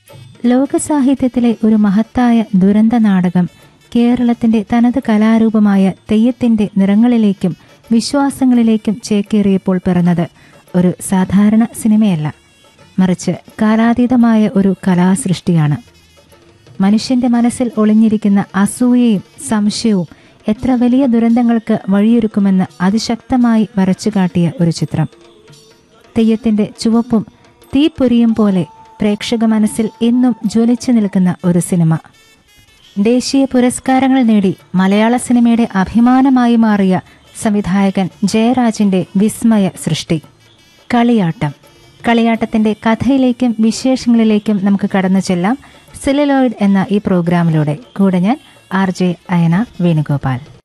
ലോകസാഹിത്യത്തിലെ ഒരു മഹത്തായ ദുരന്ത നാടകം കേരളത്തിന്റെ തനത് കലാരൂപമായ തെയ്യത്തിന്റെ നിറങ്ങളിലേക്കും വിശ്വാസങ്ങളിലേക്കും ചേക്കേറിയപ്പോൾ പിറന്നത് ഒരു സാധാരണ സിനിമയല്ല മറിച്ച് കാലാതീതമായ ഒരു കലാസൃഷ്ടിയാണ് മനുഷ്യന്റെ മനസ്സിൽ ഒളിഞ്ഞിരിക്കുന്ന അസൂയയും സംശയവും എത്ര വലിയ ദുരന്തങ്ങൾക്ക് വഴിയൊരുക്കുമെന്ന് അതിശക്തമായി വരച്ചുകാട്ടിയ ഒരു ചിത്രം തെയ്യത്തിന്റെ ചുവപ്പും തീപ്പൊരിയും പോലെ പ്രേക്ഷക മനസ്സിൽ എന്നും ജ്വലിച്ചു നിൽക്കുന്ന ഒരു സിനിമ ദേശീയ പുരസ്കാരങ്ങൾ നേടി മലയാള സിനിമയുടെ അഭിമാനമായി മാറിയ സംവിധായകൻ ജയരാജിന്റെ വിസ്മയ സൃഷ്ടി കളിയാട്ടം കളിയാട്ടത്തിന്റെ കഥയിലേക്കും വിശേഷങ്ങളിലേക്കും നമുക്ക് കടന്നു ചെല്ലാം സിലിലോയിഡ് എന്ന ഈ പ്രോഗ്രാമിലൂടെ കൂടെ ഞാൻ ആർ ജെ അയന വേണുഗോപാൽ